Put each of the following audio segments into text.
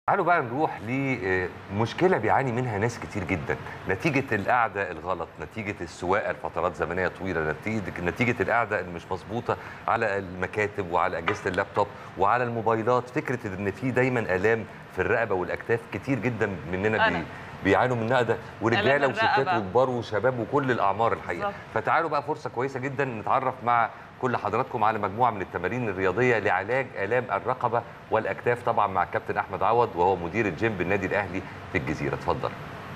تعالوا بقى نروح لمشكلة بيعاني منها ناس كتير جدا نتيجة القعدة الغلط نتيجة السواقة لفترات زمنية طويلة نتيجة, نتيجة القعدة اللي مش مظبوطة على المكاتب وعلى أجهزة اللابتوب وعلى الموبايلات فكرة إن في دايما آلام في الرقبة والأكتاف كتير جدا مننا بي أنا. بيعانوا منها ده ورجاله آلام وستات الرقبة. وكبار وشباب وكل الاعمار الحقيقه بالظبط. فتعالوا بقى فرصه كويسه جدا نتعرف مع كل حضراتكم على مجموعه من التمارين الرياضيه لعلاج الام الرقبه والاكتاف طبعا مع الكابتن احمد عوض وهو مدير الجيم بالنادي الاهلي في الجزيره اتفضل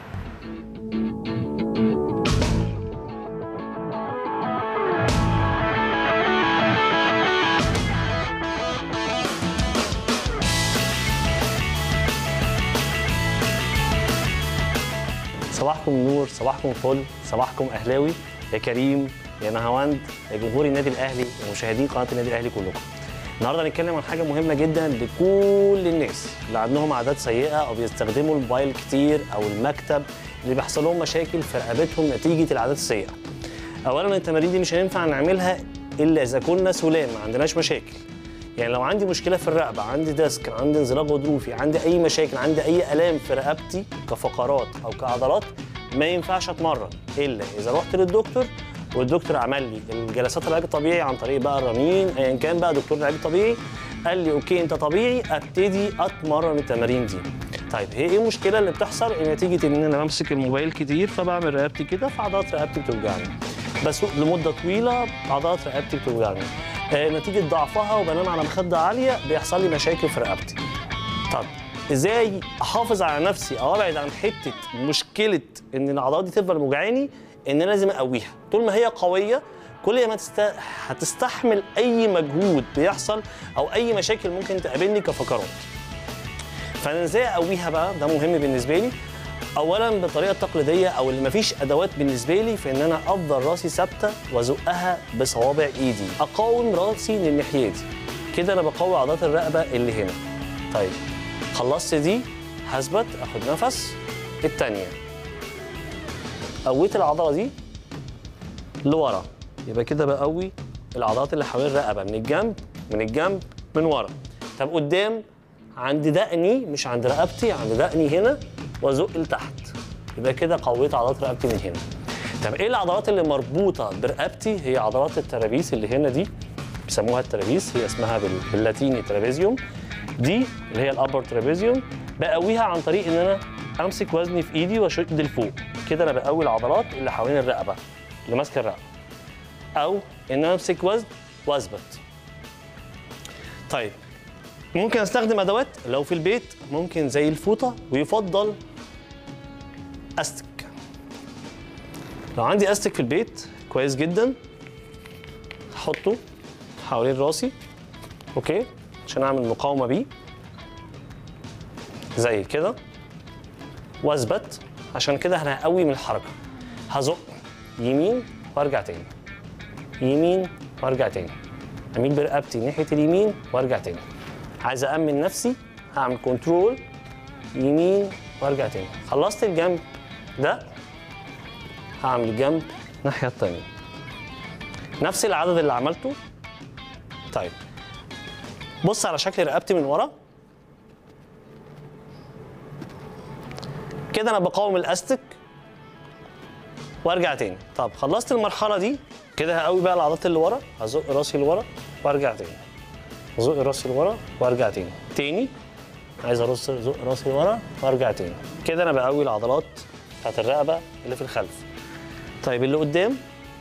صباحكم نور صباحكم فل صباحكم اهلاوي يا كريم يا نهاوند يا جمهور النادي الاهلي يا مشاهدين قناه النادي الاهلي كلكم النهارده هنتكلم عن حاجه مهمه جدا لكل الناس اللي عندهم عادات سيئه او بيستخدموا الموبايل كتير او المكتب اللي بيحصل لهم مشاكل في رقبتهم نتيجه العادات السيئه اولا التمارين دي مش هينفع نعملها الا اذا كنا سلام ما عندناش مشاكل يعني لو عندي مشكله في الرقبه عندي ديسك عندي انزلاق غضروفي عندي اي مشاكل عندي اي الام في رقبتي كفقرات او كعضلات ما ينفعش اتمرن الا اذا رحت للدكتور والدكتور عمل لي الجلسات العلاج الطبيعي عن طريق بقى الرنين ايا كان بقى دكتور العلاج الطبيعي قال لي اوكي انت طبيعي ابتدي اتمرن التمارين دي طيب هي ايه المشكله اللي بتحصل نتيجه ان انا بمسك الموبايل كتير فبعمل رقبتي كده فعضلات رقبتي بتوجعني بسوق لمده طويله عضلات رقبتي بتوجعني آه، نتيجه ضعفها وبنام على مخده عاليه بيحصل لي مشاكل في رقبتي طب ازاي احافظ على نفسي او ابعد عن حته مشكله ان العضلات دي تفضل موجعاني ان انا لازم اقويها طول ما هي قويه كل ما تست... هتستحمل اي مجهود بيحصل او اي مشاكل ممكن تقابلني كفقرات فانا ازاي اقويها بقى ده مهم بالنسبه لي اولا بالطريقه التقليديه او اللي مفيش ادوات بالنسبه لي في ان انا افضل راسي ثابته وازقها بصوابع ايدي اقاوم راسي للناحيه دي كده انا بقوي عضلات الرقبه اللي هنا طيب خلصت دي هثبت اخد نفس الثانيه قويت العضله دي لورا يبقى كده بقوي العضلات اللي حوالين الرقبه من الجنب من الجنب من ورا طب قدام عند دقني مش عند رقبتي عند دقني هنا وازق لتحت يبقى كده قويت عضلات رقبتي من هنا طب ايه العضلات اللي مربوطه برقبتي هي عضلات الترابيس اللي هنا دي بيسموها الترابيس هي اسمها بال- باللاتيني ترابيزيوم دي اللي هي الابر ترابيزيوم بقويها عن طريق ان انا امسك وزني في ايدي واشد لفوق كده انا بقوي العضلات اللي حوالين الرقبه اللي ماسكه الرقبه او ان انا امسك وزن واثبت طيب ممكن استخدم ادوات لو في البيت ممكن زي الفوطه ويفضل استك لو عندي استك في البيت كويس جدا احطه حوالين راسي اوكي عشان اعمل مقاومه بيه زي كده واثبت عشان كده انا هقوي من الحركه هزق يمين وارجع تاني يمين وارجع تاني اميل برقبتي ناحيه اليمين وارجع تاني عايز امن نفسي هعمل كنترول يمين وارجع تاني خلصت الجنب ده هعمل الجنب الناحيه التانيه نفس العدد اللي عملته طيب بص على شكل رقبتي من ورا كده انا بقاوم الاستك وارجع تاني طب خلصت المرحله دي كده هقوي بقى العضلات اللي ورا هزق راسي لورا وارجع تاني ازق راسي لورا وارجع تاني تاني عايز ارص ازق راسي لورا وارجع تاني كده انا بقوي العضلات بتاعت الرقبه اللي في الخلف طيب اللي قدام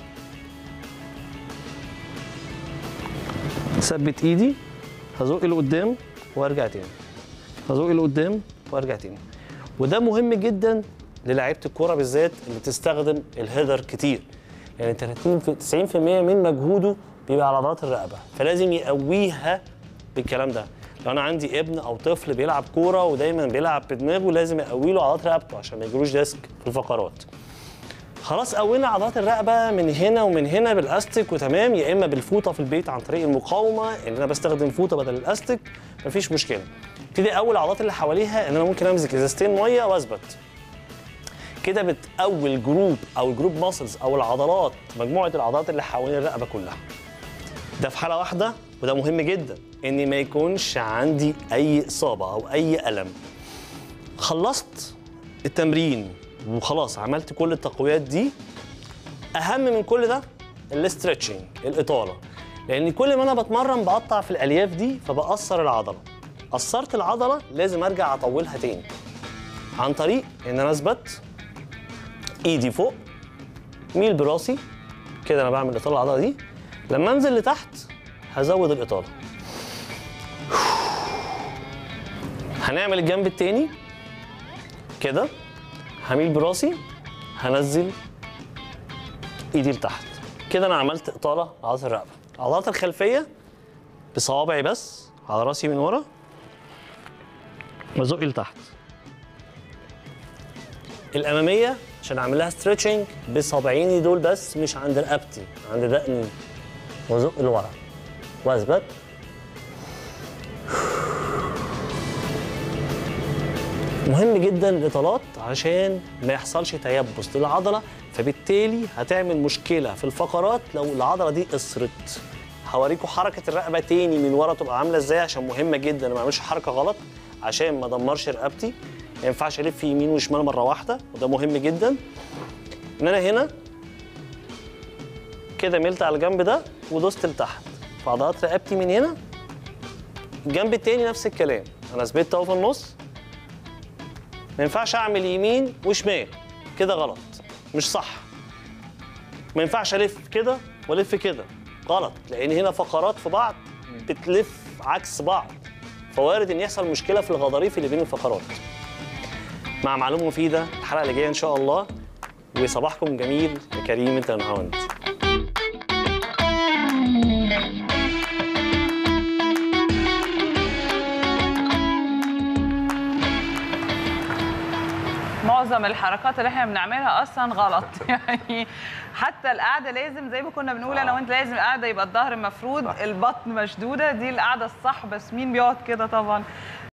ثبت ايدي هزق لقدام وارجع تاني هزق لقدام وارجع تاني وده مهم جدا للاعيبه الكوره بالذات اللي بتستخدم الهيدر كتير يعني 30 في 90% من مجهوده بيبقى على عضلات الرقبه فلازم يقويها بالكلام ده لو انا عندي ابن او طفل بيلعب كوره ودايما بيلعب بدماغه لازم اقوي له عضلات رقبته عشان ما يجروش ديسك في الفقرات خلاص قوينا عضلات الرقبه من هنا ومن هنا بالاستك وتمام يا اما بالفوطه في البيت عن طريق المقاومه ان انا بستخدم فوطه بدل الاستك مفيش مشكله ابتدي اول العضلات اللي حواليها ان انا ممكن امسك ازازتين ميه واثبت كده بتقوي الجروب او الجروب ماسلز او العضلات مجموعه العضلات اللي حوالين الرقبه كلها ده في حاله واحده وده مهم جدا ان ما يكونش عندي اي اصابه او اي الم خلصت التمرين وخلاص عملت كل التقويات دي اهم من كل ده الاسترتشنج الاطاله لان كل ما انا بتمرن بقطع في الالياف دي فبقصر العضله قصرت العضله لازم ارجع اطولها تاني عن طريق ان انا اثبت ايدي فوق ميل براسي كده انا بعمل اطاله العضله دي لما انزل لتحت هزود الاطاله هنعمل الجنب التاني كده هميل براسي هنزل ايدي لتحت كده انا عملت اطاله عضله الرقبه العضلات الخلفيه بصوابعي بس على راسي من ورا وازق لتحت الاماميه عشان اعمل لها ستريتشنج بصابعيني دول بس مش عند رقبتي عند دقني وازق لورا واثبت مهم جدا الاطالات عشان ما يحصلش تيبس للعضله فبالتالي هتعمل مشكله في الفقرات لو العضله دي قصرت هوريكم حركه الرقبه تاني من ورا تبقى عامله ازاي عشان مهمه جدا ما اعملش حركه غلط عشان ما ادمرش رقبتي ما ينفعش الف يمين وشمال مره واحده وده مهم جدا ان انا هنا كده ملت على الجنب ده ودوست لتحت فعضلات رقبتي من هنا الجنب التاني نفس الكلام انا ثبت اهو في النص ما ينفعش اعمل يمين وشمال كده غلط مش صح ما ينفعش الف كده والف كده غلط لان هنا فقرات في بعض بتلف عكس بعض فوارد ان يحصل مشكله في الغضاريف اللي بين الفقرات مع معلومه مفيده الحلقه اللي جايه ان شاء الله وصباحكم جميل يا كريم انت هاوند معظم الحركات اللي احنا بنعملها اصلا غلط يعني حتى القعده لازم زي ما كنا بنقول انا وانت لازم القعده يبقى الظهر مفرود البطن مشدوده دي القعده الصح بس مين بيقعد كده طبعا